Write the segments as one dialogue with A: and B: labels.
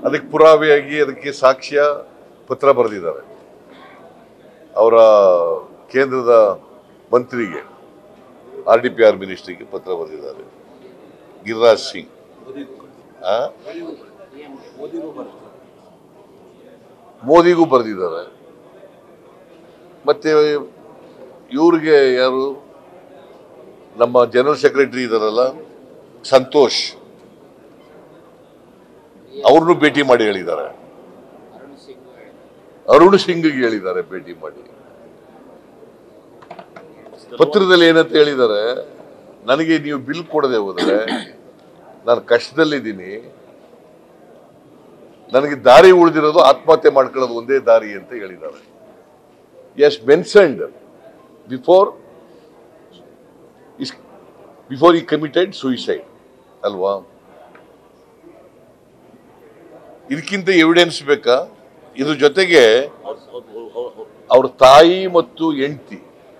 A: ಅದಕ್ಕೆ ಪುರಾವೆಯಾಗಿ ಅದಕ್ಕೆ ಸಾಕ್ಷ್ಯ ಪತ್ರ ಬರೆದಿದ್ದಾರೆ ಅವರ ಕೇಂದ್ರದ ಮಂತ್ರಿಗೆ ಆರ್ ಡಿ ಪಿ ಆರ್ ಮಿನಿಸ್ಟ್ರಿಗೆ ಪತ್ರ ಬರೆದಿದ್ದಾರೆ ಗಿರಿರಾಜ್ ಸಿಂಗ್ ಆ? ಮೋದಿಗೂ ಬರೆದಿದ್ದಾರೆ ಮತ್ತೆ ಇವ್ರಿಗೆ ಯಾರು ನಮ್ಮ ಜನರಲ್ ಸೆಕ್ರೆಟರಿ ಇದಾರಲ್ಲ ಸಂತೋಷ್ ಅವ್ರನ್ನು ಭೇಟಿ ಮಾಡಿ ಹೇಳಿದ್ದಾರೆ ಅರುಣ್ ಸಿಂಗ್ಗೆ ಹೇಳಿದ್ದಾರೆ ಭೇಟಿ ಮಾಡಿ ಪತ್ರದಲ್ಲಿ ಏನಂತ ಹೇಳಿದ್ದಾರೆ ನನಗೆ ನೀವು ಬಿಲ್ ಕೊಡದೆ ಹೋದ್ರೆ ನಾನು ಕಷ್ಟದಲ್ಲಿದ್ದೀನಿ ನನಗೆ ದಾರಿ ಉಳಿದಿರೋದು ಆತ್ಮಹತ್ಯೆ ಮಾಡ್ಕೊಳ್ಳೋದು ಒಂದೇ ದಾರಿ ಅಂತ ಹೇಳಿದ್ದಾರೆ as mentioned before is before ಈ ಕಮಿಟೆಡ್ ಸೂಯಿಸೈಡ್ ಅಲ್ವಾ ಇದಕ್ಕಿಂತ ಎವಿಡೆನ್ಸ್ ಬೇಕಾ ಇದ್ರ ಜೊತೆಗೆ ಅವ್ರ ತಾಯಿ ಮತ್ತು ಹೆಂಡತಿ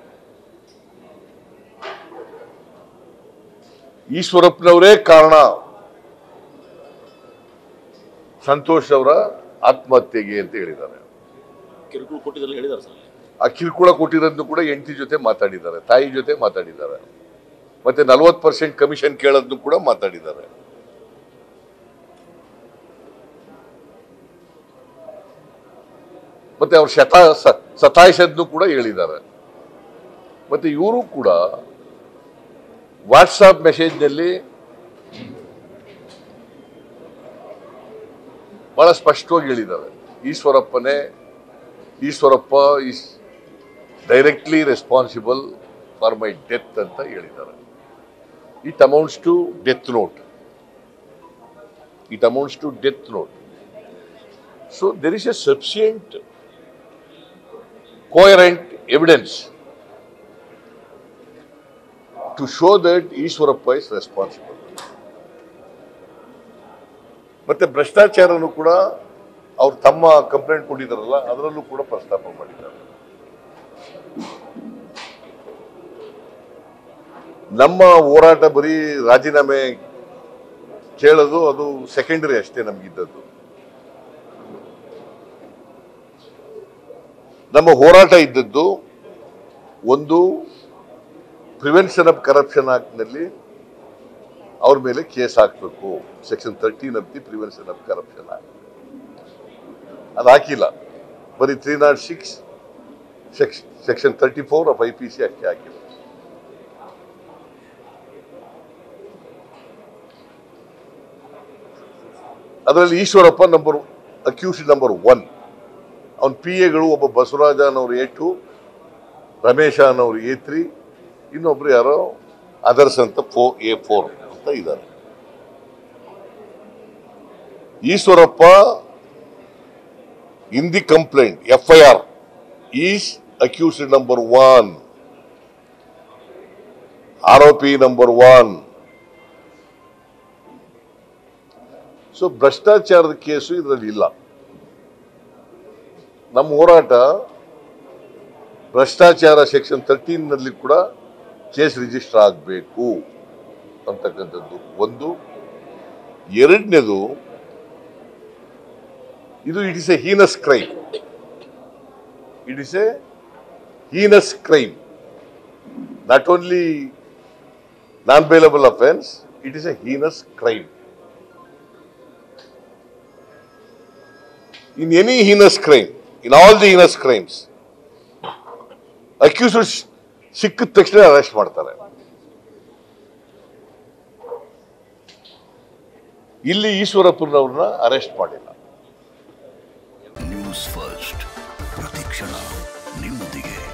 A: ಈಶ್ವರಪ್ಪನವರೇ ಕಾರಣ ಸಂತೋಷ್ ಅವರ ಆತ್ಮಹತ್ಯೆಗೆ ಅಂತ ಹೇಳಿದ್ದಾರೆ
B: ಕಿರುಕುಳ ಕೊಟ್ಟಿದ್ದೆಲ್ಲ ಹೇಳಿದ್ದಾರೆ ಸರ್
A: ಆ ಕಿರುಕುಳ ಕೊಟ್ಟಿರೋದನ್ನು ಕೂಡ ಹೆಂಡತಿ ಜೊತೆ ಮಾತಾಡಿದ್ದಾರೆ ತಾಯಿ ಜೊತೆ ಮಾತಾಡಿದ್ದಾರೆ ಮತ್ತೆ ನಲ್ವತ್ತು ಪರ್ಸೆಂಟ್ ಕಮಿಷನ್ ಕೇಳೋದನ್ನು ಕೂಡ ಮಾತಾಡಿದ್ದಾರೆ ಮತ್ತೆ ಅವ್ರು ಶತ ಸ- ಸತಾಯಿಸೋದನ್ನು ಕೂಡ ಹೇಳಿದ್ದಾರೆ ಮತ್ತೆ ಇವರು ಕೂಡ ವಾಟ್ಸಾಪ್ ಮೆಸೇಜ್ನಲ್ಲಿ ಬಹಳ ಸ್ಪಷ್ಟವಾಗಿ ಹೇಳಿದ್ದಾರೆ ಈಶ್ವರಪ್ಪನೇ Eshwarappa is directly responsible for my death ಅಂತ ಹೇಳಿದ್ದಾರೆ it amounts to death note it amounts to death note so there is a sufficient coherent evidence to show that Eshwarappa is responsible ಮತ್ತೆ ಭ್ರಷ್ಟಾಚಾರನು ಕೂಡ ಅವ್ರು ತಮ್ಮ ಕಂಪ್ಲೇಂಟ್ ಕೊಟ್ಟಿದ್ದಾರಲ್ಲ ಅದರಲ್ಲೂ ಕೂಡ ಪ್ರಸ್ತಾಪ ಮಾಡಿದ್ದಾರೆ ನಮ್ಮ ಹೋರಾಟ ಬರೀ ರಾಜೀನಾಮೆ ಕೇಳೋದು ಅದು ಸೆಕೆಂಡರಿ ಅಷ್ಟೇ ನಮಗಿದ್ದದ್ದು ನಮ್ಮ ಹೋರಾಟ ಇದ್ದದ್ದು ಒಂದು ಪ್ರಿವೆನ್ಷನ್ ಆಫ್ ಕರಪ್ಷನ್ ಆಕ್ಟ್ನಲ್ಲಿ ಅವ್ರ ಮೇಲೆ ಕೇಸ್ ಹಾಕಬೇಕು section thirteen of the prevention of corruption act ಅದು ಹಾಕಿಲ್ಲ ಬರೀ three naught six section thirty four of I P C ಅಷ್ಟೇ ಹಾಕಿಲ್ಲ ಅದರಲ್ಲಿ Eshwarappa number accuse number one ಅವನ ಪಿ ಎಗಳು ಒಬ್ಬ ಬಸವರಾಜ ಅನ್ನೋರು ಎ ಟು ರಮೇಶ ಅನ್ನೋರು ಎ ತ್ರೀ ಇನ್ನೊಬ್ರು ಯಾರೋ ಅದರ್ಸ್ ಅಂತ ಫೋ ಎ ಫೋರ್ ಅಂತ ಇದ್ದಾರೆ Eshwarappa in the complaint F I R is accused number one ಆರೋಪಿ ನಂಬರ್ ಒನ್ ಸೊ ಭ್ರಷ್ಟಾಚಾರದ ಕೇಸು ಇದರಲ್ಲಿ ಇಲ್ಲ ನಮ್ಮ ಹೋರಾಟ ಭ್ರಷ್ಟಾಚಾರ ಸೆಕ್ಷನ್ ತರ್ಟೀನ್ ನಲ್ಲಿ ಕೂಡ ಕೇಸ್ ರಿಜಿಸ್ಟರ್ ಆಗಬೇಕು ಅಂತಕ್ಕಂಥದ್ದು ಒಂದು ಎರಡನೇದು ಇದು it is a heinous crime it is a heinous crime not only non bailable offence it is a heinous crime in any heinous crime, in all the heinous crimes, accused ಸಿಕ್ಕಿದ ತಕ್ಷಣ arrest ಮಾಡ್ತಾರೆ ಇಲ್ಲಿ ಈಶ್ವರಪ್ಪನವ್ರನ್ನ arrest ಮಾಡಿಲ್ಲ
C: news first ಪ್ರತಿಕ್ಷಣ ನಿಮ್ಮೊಂದಿಗೆ